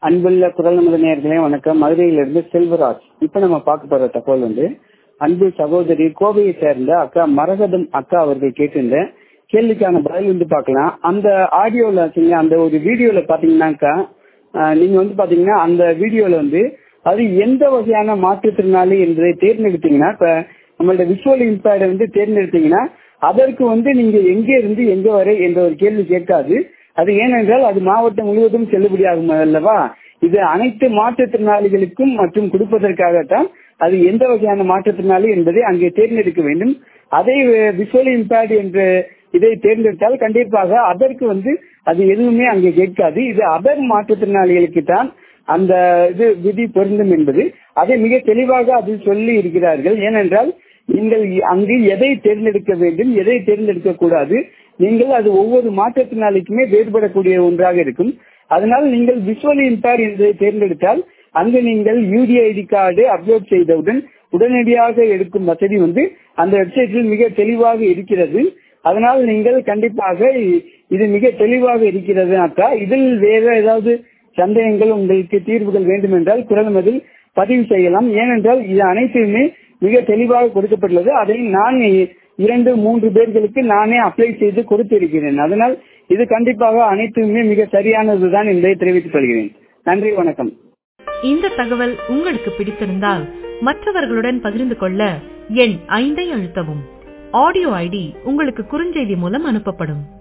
அன்புள்ள குரல் நமது நேர்களே வணக்கம் மதுரையிலிருந்து செல்வராஜ் இப்ப நம்ம பார்க்க போற தகவல் வந்து அன்பு சகோதரி கோவையை சேர்ந்த அக்கா மரகதம் அக்கா அவர்கள் கேட்டிருந்த கேள்விக்கான பதில் வந்து பார்க்கலாம் அந்த ஆடியோல வச்சுங்க அந்த ஒரு வீடியோல பாத்தீங்கன்னாக்கா ஆஹ், நீங்க வந்து பாத்தீங்கன்னா அந்த வீடியோல வந்து அது எந்த வகையான மாற்றுத்திறனாளி என்பதை தேர்ந்தெடுத்தீங்கன்னா இப்ப நம்மளோட விஷுவல் இம்பேர்டை வந்து தேர்ந்தெடுத்தீங்கன்னா அதற்கு வந்து நீங்க எங்க இருந்து எங்க வரை என்ற ஒரு கேள்வி கேட்காது அது ஏனென்றால் அது மாவட்டம் முழுவதும் செல்லுபடியாகும் அல்லவா இது அனைத்து மாற்றுத்திறனாளிகளுக்கும் மற்றும் கொடுப்பதற்காகத்தான் அது எந்த வகையான மாற்றுத்திறனாளி என்பதை அங்கே தேர்ந்தெடுக்க வேண்டும் அதை விஷுவல் இம்பேர்ட் என்ற இதை தேர்ந்தெடுத்தால் கண்டிப்பாக அதற்கு வந்து அது எதுவுமே அங்கே கேட்காது இது அதர் மாற்றுத்திறனாளிகளுக்கு தான் அந்த இது விதி பொருந்தும் என்பது அதை மிக தெளிவாக அதில் சொல்லி இருக்கிறார்கள் ஏனென்றால் நீங்கள் அங்கு எதை தேர்ந்தெடுக்க வேண்டும் எதை தேர்ந்தெடுக்க கூடாது நீங்கள் அது ஒவ்வொரு மாற்றுத்திறனாளிக்குமே வேறுபடக்கூடிய ஒன்றாக இருக்கும் அதனால் நீங்கள் விஷுவல் இம்பேர் என்பதை தேர்ந்தெடுத்தால் அங்கு நீங்கள் யூடிஐடி கார்டு அப்லோட் செய்தவுடன் உடனடியாக எடுக்கும் வசதி வந்து அந்த வெப்சைட்டில் மிக தெளிவாக இருக்கிறது அதனால் நீங்கள் கண்டிப்பாக இது மிக தெளிவாக இருக்கிறது அக்கா இதில் வேற ஏதாவது சந்தேகங்கள் உங்களுக்கு தீர்வுகள் வேண்டும் என்றால் குரல் மதில் பதிவு செய்யலாம் ஏனென்றால் இது அனைத்துமே மிக தெளிவாக கொடுக்கப்பட்டுள்ளது அதை நான் இரண்டு மூன்று பேர்களுக்கு நானே அப்ளை செய்து கொடுத்திருக்கிறேன் அதனால் இது கண்டிப்பாக அனைத்துமே மிக சரியானதுதான் என்பதை தெரிவித்துக் கொள்கிறேன் நன்றி வணக்கம் இந்த தகவல் உங்களுக்கு பிடித்திருந்தால் மற்றவர்களுடன் பகிர்ந்து கொள்ள எண் ஐந்தை அழுத்தவும் ஆடியோ ஐடி உங்களுக்கு குறுஞ்செய்தி மூலம் அனுப்பப்படும்